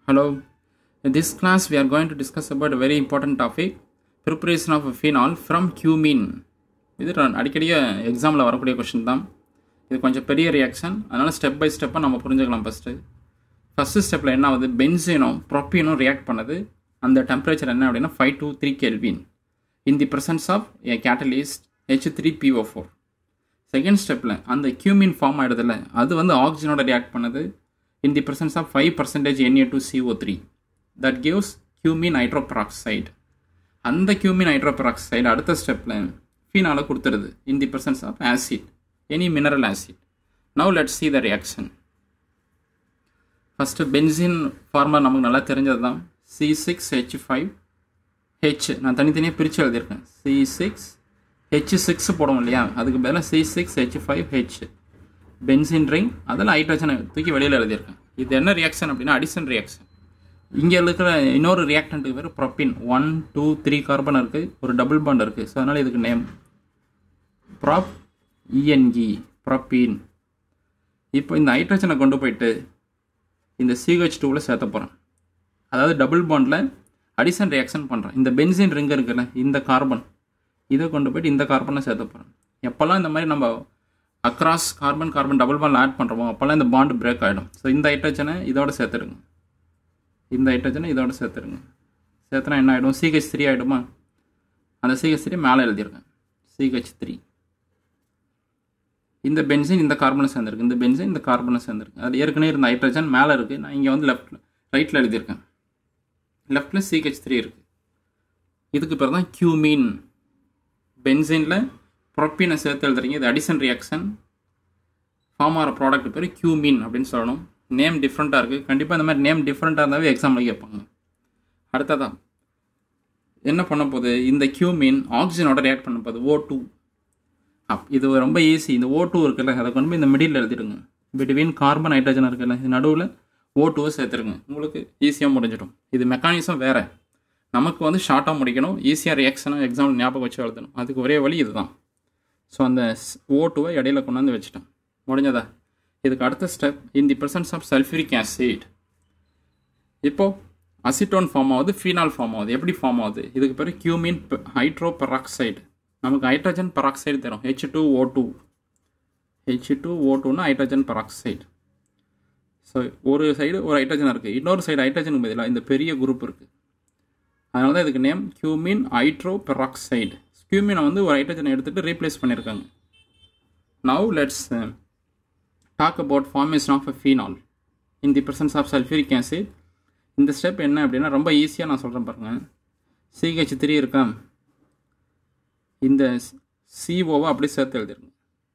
Hello. In this class, we are going to discuss about a very important topic preparation of a phenol from cumene. இது நான் அடிக்கடியே எக்ஸாமில் வரக்கூடிய question தான் இது கொஞ்சம் பெரிய ரியாக்ஷன் அதனால் ஸ்டெப் பை ஸ்டெப்பாக நம்ம புரிஞ்சுக்கலாம் ஃபஸ்ட்டு ஃபஸ்ட்டு ஸ்டெப்பில் என்ன ஆகுது பென்சினும் ப்ரொப்பீனும் ரியாக்ட் பண்ணுது அந்த டெம்பரேச்சர் என்ன அப்படின்னா five two three kelvin in the presence of a catalyst H three P O four second ஸ்டெப்பில் அந்த கியூமின் ஃபார்ம் ஆகிடுதுல அது வந்து ஆக்சிஜனோட ரியாக்ட் பண்ணுது in the presence of 5 percentage Na2CO3 that gives cumene hydroperoxide அந்த cumene hydroperoxide அடுத்த ஸ்டெப்பில் ஃபீனால கொடுத்துருது in the presence of acid any mineral acid now let's see the reaction first benzene formula நமக்கு நல்லா தெரிஞ்சது தான் C six H five H நான் தனித்தனியாக பிரித்து எழுதியிருக்கேன் சி சிக்ஸ் ஹெச் சிக்ஸ் போடுவோம் இல்லையா அதுக்கு பதிலாக C six H five H benzene ring அதில் ஹைட்ரஜனை தூக்கி வெளியில் எழுதியிருக்கேன் இது என்ன ரியாக்ஷன் அப்படின்னா அடிஷன் ரியாக்ஷன் இங்கே இருக்கிற இன்னொரு ரியாக்டன்ட்டுக்கு பேர் propene one two three carbon இருக்குது ஒரு டபுள் பாண்ட் இருக்குது ஸோ அதனால் இதுக்கு நேம் ப்ராப் இஎன்இ ப்ரொப்பீன் இப்போ இந்த ஹைட்ரஜனை கொண்டு போயிட்டு இந்த சிஹெச் டூவில் சேர்த்த போகிறேன் அதாவது டபுள் பாண்டில் அடிஷன் ரியாக்ஷன் பண்ணுறேன் இந்த பென்சின் ரிங் இருக்குல்ல இந்த கார்பன் இதை கொண்டு போயிட்டு இந்த கார்பனை சேர்த்த போகிறேன் எப்போல்லாம் இந்த மாதிரி நம்ம across carbon carbon double bond add பண்ணுறோமோ அப்போல்லாம் இந்த பாண்ட் பிரேக் ஆகிடும் ஸோ இந்த ஹைட்ரஜனை இதோட சேர்த்துருங்க இந்த ஹைட்ரஜனை இதோட சேர்த்துருங்க சேர்த்துனா என்ன ஆகிடும் சிஹெச் த்ரீ ஆகிடுமா அந்த சிஹெச் த்ரீ மேலே எழுதியிருக்கேன் சிஹெச் த்ரீ இந்த பென்சின் இந்த கார்பனை சேர்ந்துருக்கு இந்த பென்சின் இந்த கார்பனை சேர்ந்துருக்கு அது ஏற்கனவே இருந்த ஹைட்ரஜன் மேலே இருக்குது நான் இங்கே வந்து லெஃப்ட் ரைட்டில் எழுதியிருக்கேன் லெஃப்டில் சிஹெச் த்ரீ இருக்குது இதுக்கு பேர் தான் கியூமீன் பென்சினில் ப்ரொப்பீனை சேர்த்து எழுதுறீங்க இது அடிஷன் ரியாக்ஷன் ஃபார்ம் ஆகிற ப்ராடக்ட் பேர் கியூமீன் அப்படின்னு சொல்லணும் நேம் டிஃப்ரெண்ட்டாக இருக்குது கண்டிப்பாக இந்த மாதிரி நேம் டிஃப்ரெண்ட்டாக இருந்தாவே எக்ஸாமில் கேட்பாங்க அடுத்ததான் என்ன பண்ண போகுது இந்த கியூமீன் ஆக்சிஜனோட ரியாக்ட் பண்ண போகுது ஓ டூ அப் இது ரொம்ப ஈஸி இந்த ஓ டூ இருக்குல்ல அதை கொண்டு போய் இந்த மிடில் எழுதிடுங்க பிட்வீன் கார்பன் ஹைட்ரஜன் இருக்குல்ல இது நடுவில் ஓ டூவை சேர்த்துருங்க உங்களுக்கு ஈஸியாக முடிஞ்சிடும் இது மெக்கானிசம் வேறு நமக்கு வந்து ஷார்ட்டாக முடிக்கணும் ஈஸியாக ரியாக்ஷனாக எக்ஸாம் ஞாபகம் வச்சு எழுதணும் அதுக்கு ஒரே வழி இதுதான் ஸோ அந்த ஓ டூவை இடையில கொண்டாந்து வச்சுட்டேன் முடிஞ்சதா இதுக்கு அடுத்த step in the presence of sulphuric acid இப்போது அசிட்டோன் ஃபார்ம் ஆகுது ஃபீனால் ஃபார்ம் ஆகுது எப்படி ஃபார்ம் ஆகுது இதுக்கு பேர் கியூமின் ஹைட்ரோ பெராக்சைடு நமக்கு ஹைட்ரஜன் பெராக்சைடு தரும் H two O two H two O டூனா ஹைட்ரஜன் பெராக்சைடு ஸோ ஒரு சைடு ஒரு ஹைட்ரஜன் இருக்குது இன்னொரு சைடு ஹைட்ரஜனுக்கு பதிலாக இந்த பெரிய குரூப் இருக்குது அதனால தான் இதுக்கு நேம் கியூமின் ஹைட்ரோ பெராக்சைடு கியூமினை வந்து ஒரு ஹைட்ரஜனை எடுத்துகிட்டு ரீப்ளேஸ் பண்ணியிருக்காங்க now let's talk about formation of a phenol in the presence of sulphuric acid இந்த ஸ்டெப் என்ன அப்படின்னா ரொம்ப ஈஸியாக நான் சொல்கிறேன் பாருங்கள் சிஹெச் த்ரீ இருக்கா இந்த சிஓவை அப்படியே சேர்த்து எழுதிருங்க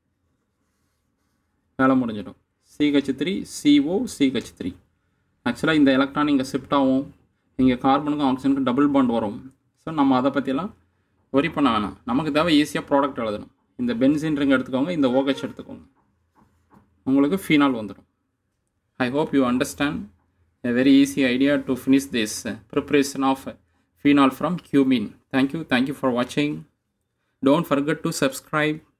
வேலை முடிஞ்சிடும் C H three C O C H three ஆக்சுவலாக இந்த எலக்ட்ரான் இங்கே ஷிஃப்ட் ஆகும் இங்கே கார்பனுக்கும் ஆக்சிஜனுக்கும் டபுள் பாண்ட் வரும் ஸோ நம்ம அதை பற்றிலாம் ஒரி பண்ண வேணாம் நமக்கு தேவை ஈஸியாக ப்ராடக்ட் எழுதணும் இந்த பென்சின் ரிங் எடுத்துக்கோங்க இந்த ஓகச் எடுத்துக்கோங்க உங்களுக்கு ஃபீனால் வந்துடும் I hope you understand a very easy idea to finish this uh, preparation of uh, phenol from cumene. Thank you. Thank you for watching. Don't forget to subscribe.